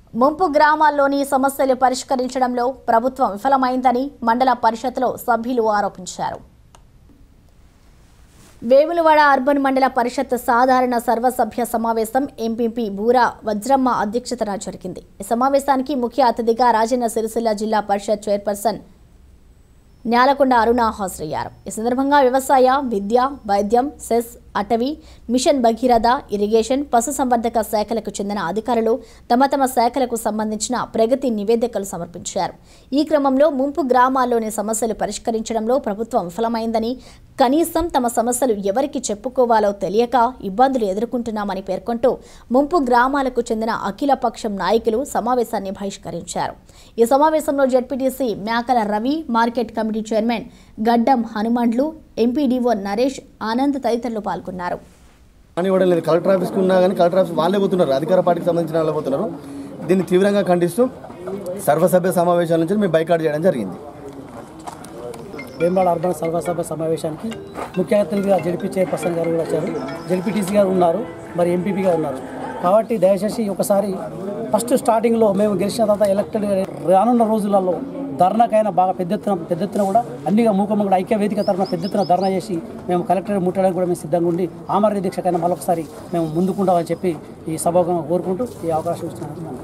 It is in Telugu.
ముంపు గ్రామాల్లోని సమస్యలు పరిష్కరించడంలో ప్రభుత్వం విఫలమైందని మండల పరిషత్లో సభ్యులు ఆరోపించారు వేములవాడ అర్బన్ మండల పరిషత్ సాధారణ సర్వసభ్య సమావేశం ఎంపీపీ బూరా వజ్రమ్మ అధ్యక్షతన జరిగింది ఈ సమావేశానికి ముఖ్య అతిథిగా రాజన్న సిరిసిల్ల జిల్లా పరిషత్ చైర్పర్సన్ న్యాలకొండ అరుణ హాజరయ్యారు ఈ సందర్భంగా వ్యవసాయ విద్య వైద్యం సెస్ అటవీ మిషన్ భగీరథ ఇరిగేషన్ పశుసంవర్ధక శాఖలకు చెందిన అధికారులు తమ తమ శాఖలకు సంబంధించిన ప్రగతి నివేదికలు సమర్పించారు ఈ క్రమంలో ముంపు గ్రామాల్లోని సమస్యలు పరిష్కరించడంలో ప్రభుత్వం విఫలమైందని కనీసం తమ సమస్యలు ఎవరికి చెప్పుకోవాలో తెలియక ఇబ్బందులు ఎదుర్కొంటున్నామని పేర్కొంటూ ముంపు గ్రామాలకు చెందిన అఖిలపక్షం నాయకులు సమావేశాన్ని బహిష్కరించారు ఈ సమావేశంలో జెడ్పీటీసీ మేకల రవి మార్కెట్ కమిటీ చైర్మన్ గడ్డం హనుమండ్లు ఎంపీడీఓ నరేష్ ఆనంద్ తదితరులు పాల్గొన్నారు అని ఇవ్వడం లేదు కలెక్టర్ ఆఫీస్కి ఉన్నా కానీ కలెక్టర్ ఆఫీస్ వాళ్ళే పోతున్నారు అధికార పార్టీకి సంబంధించిన వాళ్ళే పోతున్నారు దీన్ని తీవ్రంగా ఖండిస్తూ సర్వసభ్య సమావేశాల నుంచి మేము బైకాట్ చేయడం జరిగింది వేంబాడ అర్బన్ సర్వసభ సమావేశానికి ముఖ్య అతిథిగా జడ్పీ చైర్పర్సన్ గారు కూడా వచ్చారు జడ్పీటీసీ గారు ఉన్నారు మరి ఎంపీపీగా ఉన్నారు కాబట్టి దయచేసి ఒకసారి ఫస్ట్ స్టార్టింగ్లో మేము గెలిచిన తర్వాత ఎలక్టెడ్ రానున్న రోజులలో ధర్నాకైనా బాగా పెద్ద ఎత్తున పెద్ద ఎత్తున కూడా అన్నిగా మూకమ్మ కూడా ఐక్య వేదిక తరఫున పెద్ద ఎత్తున ధర్నా చేసి మేము కలెక్టర్ ముట్టడానికి కూడా మేము సిద్ధంగా ఉండి ఆమరణ దీక్షకైనా మరొకసారి మేము ముందుకుంటామని చెప్పి ఈ సభగా కోరుకుంటూ ఈ అవకాశం ఇచ్చినందుకు